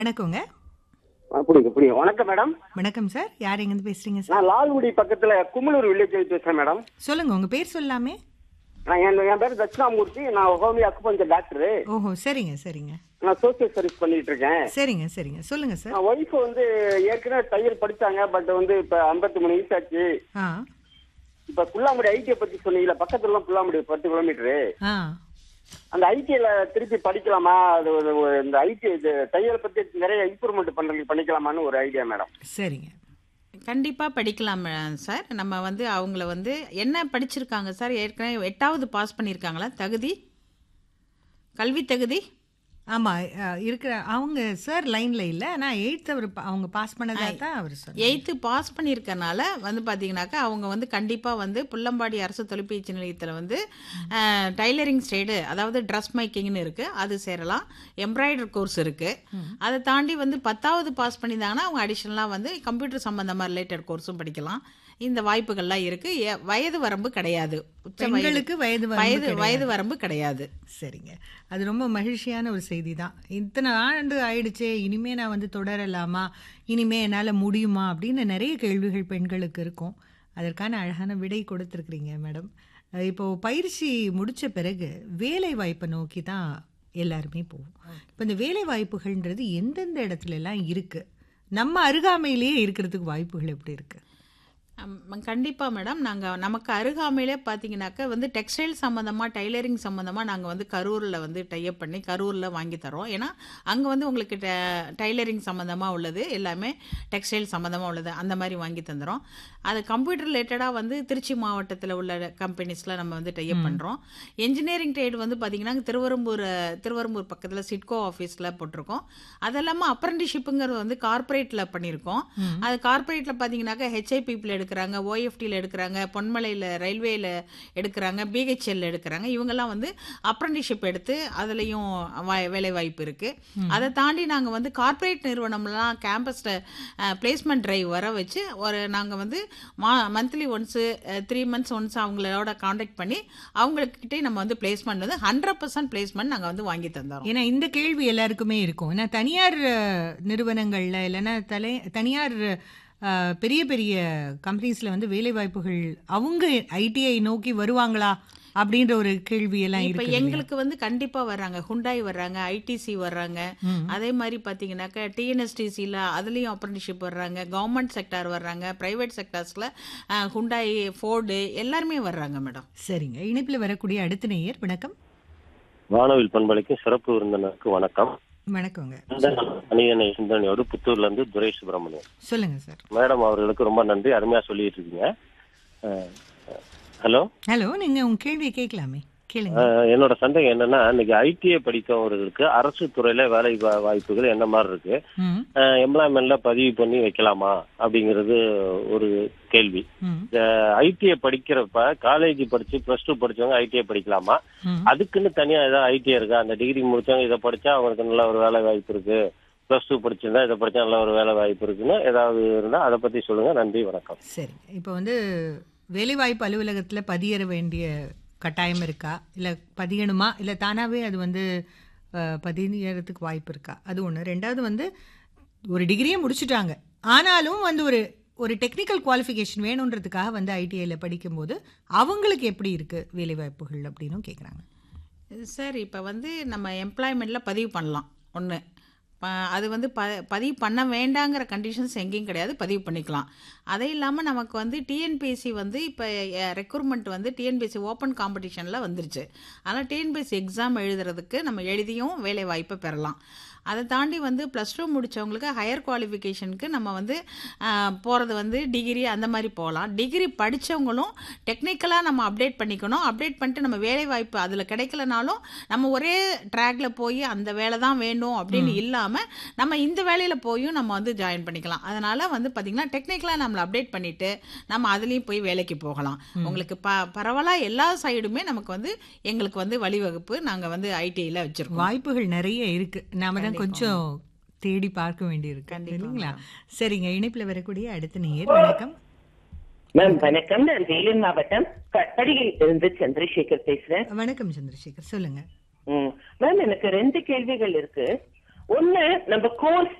வணக்கங்க புரியுது புரியுது வணக்கம் மேடம் வணக்கம் சார் யார் எங்கேருந்து பேசுறீங்க சார் நான் லால்குடி பக்கத்துல கும்மலூர் வில்லேஜ் பேசுறேன் மேடம் சொல்லுங்க உங்க பேர் சொல்லாமே நான் என் என் பேர் தட்சிணாமூர்த்தி நான் ஹோமியோ அக்குபஞ்சர் டாக்டர் ஓஹோ சரிங்க சரிங்க நான் சோசியல் சர்வீஸ் பண்ணிட்டு இருக்கேன் சரிங்க சரிங்க சொல்லுங்க சார் நான் ஒய்ஃப் வந்து ஏற்கனவே தையல் படிச்சாங்க பட் வந்து இப்ப ஐம்பத்தி மூணு வயசு ஆச்சு ஆ இப்ப புல்லாங்குடி ஐடிஐ பத்தி சொன்னீங்கல்ல பக்கத்துல எல்லாம் புல்லாங்குடி பத்து கிலோமீட்டரு ஆ அந்த ஐடிஐல திருப்பி படிக்கலாமா அது ஒரு- ஒரு இந்த ஐடி தையல் பத்தி நிறைய இம்ப்ரூவ்மெண்ட் பண்றதுக்கு பண்ணிக்கலாமான்னு ஒரு ஐடியா மேடம் சரிங்க கண்டிப்பாக படிக்கலாம் அஹ், சார் நம்ம வந்து அவங்கள வந்து என்ன படிச்சிருக்காங்க சார் ஏற்கனவே எட்டாவது பாஸ் பண்ணியிருக்காங்களா தகுதி கல்வி தகுதி ஆமா அஹ், இருக்கிற அவங்க சார் லைன்ல இல்ல நான் எயித் அவர் ப- அவங்க பாஸ் பண்ணதா தான் அவர் சொன்னார் எயித்து பாஸ் பண்ணியிருக்கனால வந்து பார்த்தீங்கன்னாக்கா அவங்க வந்து கண்டிப்பாக வந்து புள்ளம்பாடி அரசு தொலைபேசி நிலையத்தில் வந்து டைலரிங் ஸ்டேடு அதாவது ட்ரெஸ் மேக்கிங்னு இருக்குது அது சேரலாம் எம்ப்ராய்டரி கோர்ஸ் இருக்குது அதை தாண்டி வந்து பத்தாவது பாஸ் பண்ணியிருந்தாங்கன்னா அவங்க அடிஷ்னலாக வந்து கம்ப்யூட்டர் சம்மந்தமாக ரிலேட்டட் கோர்ஸும் படிக்கலாம் இந்த வாய்ப்புகள்லாம் இருக்குது வயது வரம்பு கிடையாது உச்ச வயது பெண்களுக்கு வயது வரம்பு வயது கிடையாது. வயது வரம்பு கிடையாது சரிங்க அது ரொம்ப மகிழ்ச்சியான ஒரு செய்தி தான் இத்தனை ஆண்டு ஆயிடுச்சே இனிமே நான் வந்து தொடரலாமா இனிமே என்னால் முடியுமா அப்படின்னு நிறைய கேள்விகள் பெண்களுக்கு இருக்கும் அதற்கான அழகான விடை கொடுத்துருக்குறீங்க மேடம் அஹ் இப்போ பயிற்சி முடிச்ச பிறகு வேலை வாய்ப்பை நோக்கி தான் எல்லாருமே போவோம் இப்போ இந்த வேலை வாய்ப்புகள்ன்றது எந்தெந்த இடத்துல எல்லாம் இருக்கு நம்ம அருகாமையிலேயே இருக்கிறதுக்கு வாய்ப்புகள் எப்படி இருக்கு கண்டிப்பாக மேடம் நாங்கள் நமக்கு அருகாமையிலே பார்த்தீங்கன்னாக்கா வந்து டெக்ஸ்டைல் சம்மந்தமாக டைலரிங் சம்மந்தமாக நாங்கள் வந்து கரூரில் வந்து டைப் பண்ணி கரூரில் வாங்கி தரோம் ஏன்னா அங்கே வந்து உங்களுக்கு டைலரிங் சம்மந்தமாக உள்ளது எல்லாமே டெக்ஸ்டைல் சம்மந்தமாக உள்ளது அந்த மாதிரி வாங்கி தந்துடும் அது கம்ப்யூட்டர் ரிலேட்டடாக வந்து திருச்சி மாவட்டத்தில் உள்ள கம்பெனிஸில் நம்ம வந்து டைப் பண்ணுறோம் என்ஜினியரிங் ட்ரேட் வந்து பார்த்தீங்கன்னா திருவரம்பூர் திருவரம்பூர் பக்கத்தில் சிட்கோ ஆஃபீஸில் போட்டிருக்கோம் அது இல்லாமல் அப்ரண்டிஷிப்புங்கிறது வந்து கார்ப்பரேட்டில் பண்ணியிருக்கோம் அது கார்ப்பரேட்டில் பார்த்தீங்கன்னாக்கா ஹெச்ஐ பீப்புள் எடுக்கிறாங்க ஓஎஃப்டியில் எடுக்கிறாங்க பொன்மலையில் ரயில்வேயில் எடுக்கிறாங்க பிஹெச்எல் எடுக்கிறாங்க இவங்கெல்லாம் வந்து அப்ரண்டிஷிப் எடுத்து அதுலேயும் வேலை வாய்ப்பு இருக்குது அதை தாண்டி நாங்கள் வந்து கார்ப்பரேட் நிறுவனம்லாம் கேம்பஸில் பிளேஸ்மெண்ட் டிரைவ் வர வச்சு ஒரு நாங்கள் வந்து மா monthly once three months once அவங்களோட காண்டாக்ட் பண்ணி அவங்கக்கிட்டே நம்ம வந்து பிளேஸ்மெண்ட் வந்து ஹண்ட்ரட் பர்சன்ட் பிளேஸ்மெண்ட் நாங்கள் வந்து வாங்கி தந்தோம் ஏன்னா இந்த கேள்வி எல்லாருக்குமே இருக்கும் ஏன்னா தனியார் அஹ், நிறுவனங்கள்ல இல்லைன்னா தலை தனியார் அஹ், பெரிய பெரிய கம்பெனிஸ்ல வந்து வேலை வாய்ப்புகள் அவங்க ஐடிஐ நோக்கி வருவாங்களா அப்படின்ற ஒரு கேள்வி எல்லாம் இப்ப இருக்கு எங்களுக்கு வந்து கண்டிப்பா வர்றாங்க ஹுண்டாய் வர்றாங்க ஐடிசி வர்றாங்க அதே மாதிரி பாத்தீங்கன்னாக்கா டிஎன்எஸ்டிசியில் அதுலேயும் அப்ரண்டிஷிப் வர்றாங்க கவர்மெண்ட் செக்டார் வர்றாங்க பிரைவேட் செக்டார்ஸில் ஹுண்டாய் ஃபோர்டு எல்லாருமே வர்றாங்க மேடம் சரிங்க இணைப்பில் வரக்கூடிய அடுத்த நேயர் வணக்கம் வானவில் பண்பலைக்கு சிறப்பு விருந்தினருக்கு வணக்கம் வணக்கங்க இந்த அணியனை சிந்தனையோடு புத்தூர்ல இருந்து துரை சுப்பிரமணியன் சொல்லுங்க சார் மேடம் அவர்களுக்கு ரொம்ப நன்றி அருமையா சொல்லிட்டு இருக்கீங்க அஹ், ஹலோ ஹலோ நீங்க உங்க கேள்வியை கேட்கலாமே கேளுங்க அஹ், என்னோட சந்தேகம் என்னன்னா இன்னைக்கு ஐடிஐ படித்தவர்களுக்கு அரசு துறையில வேலை வா- வாய்ப்புகள் என்ன மாதிரி இருக்கு ம் எம்ப்ளாய்மெண்ட்ல பதிவு பண்ணி வைக்கலாமா அப்படிங்கிறது ஒரு கேள்வி ம் ஐடிஐ படிக்கிறப்ப காலேஜ் படிச்சு பிளஸ் டூ படிச்சவங்க ஐடிஐ படிக்கலாமா ம் அதுக்குன்னு தனியா ஏதாவது ஐடிஐ இருக்கா அந்த டிகிரி முடிச்சவங்க இதை படிச்சா அவங்களுக்கு நல்ல ஒரு வேலை வாய்ப்பு இருக்கு பிளஸ் டூ படிச்சிருந்தா இதை படிச்சா நல்ல ஒரு வேலை வாய்ப்பு இருக்குன்னு ஏதாவது இருந்தா அதை பத்தி சொல்லுங்க நன்றி வணக்கம் சரி இப்போ வந்து வேலைவாய்ப்பு அலுவலகத்தில் பதியற வேண்டிய கட்டாயம் இருக்கா இல்லை பதியணுமா இல்லை தானாகவே அது வந்து அஹ், பதியறதுக்கு வாய்ப்பு இருக்கா அது ஒன்று ரெண்டாவது வந்து ஒரு டிகிரியே முடிச்சுட்டாங்க ஆனாலும் வந்து ஒரு ஒரு டெக்னிக்கல் குவாலிஃபிகேஷன் வேணுன்றதுக்காக வந்து ஐடிஐயில் படிக்கும்போது அவங்களுக்கு எப்படி இருக்குது வேலைவாய்ப்புகள் அப்படின்னும் கேட்குறாங்க சார் இப்போ வந்து நம்ம எம்ப்ளாய்மெண்ட்டில் பதிவு பண்ணலாம் ஒன்று அது வந்து ப பதிவு பண்ண வேண்டாங்கிற கண்டிஷன்ஸ் எங்கேயும் கிடையாது பதிவு பண்ணிக்கலாம் அதே இல்லாமல் நமக்கு வந்து டிஎன்பிஎஸ்சி வந்து இப்போ ரெக்ரூட்மெண்ட் வந்து டிஎன்பிஎஸ்சி ஓப்பன் காம்படிஷனில் வந்துருச்சு அதனால் டிஎன்பிஎஸ்சி எக்ஸாம் எழுதுறதுக்கு நம்ம எழுதியும் வேலை வாய்ப்பை பெறலாம் அதை தாண்டி வந்து ப்ளஸ் டூ முடித்தவங்களுக்கு ஹையர் குவாலிஃபிகேஷனுக்கு நம்ம வந்து போகிறது வந்து டிகிரி அந்த மாதிரி போகலாம் டிகிரி படித்தவங்களும் டெக்னிக்கலாக நம்ம அப்டேட் பண்ணிக்கணும் அப்டேட் பண்ணிட்டு நம்ம வேலை வாய்ப்பு அதில் கிடைக்கலனாலும் நம்ம ஒரே ட்ராக்ல போய் அந்த வேலை தான் வேணும் அப்படின்னு இல்லாமல் நம்ம இந்த வேலையில் போயும் நம்ம வந்து ஜாயின் பண்ணிக்கலாம் அதனால் வந்து பார்த்திங்கன்னா டெக்னிக்கலாக நம்மளை அப்டேட் பண்ணிவிட்டு நம்ம அதுலேயும் போய் வேலைக்கு போகலாம் உங்களுக்கு ப பரவலாக எல்லா சைடுமே நமக்கு வந்து எங்களுக்கு வந்து வழிவகுப்பு நாங்கள் வந்து ஐடிஐயில் வச்சுருக்கோம் வாய்ப்புகள் நிறைய இருக்குது நாம தான் கொஞ்சம் தேடி பார்க்க வேண்டியிருக்கு கண்டிப்பா, இல்லைங்களா சரிங்க இணைப்பில் வரக்கூடிய அடுத்த நேயர் வணக்கம் மேம் வணக்கம் நான் வேலூர் மாவட்டம் கட்டடியில் இருந்து சந்திரசேகர் பேசுறேன் வணக்கம் சந்திரசேகர் சொல்லுங்க ம். மேம் எனக்கு ரெண்டு கேள்விகள் இருக்கு ஒண்ணு நம்ம கோர்ஸ்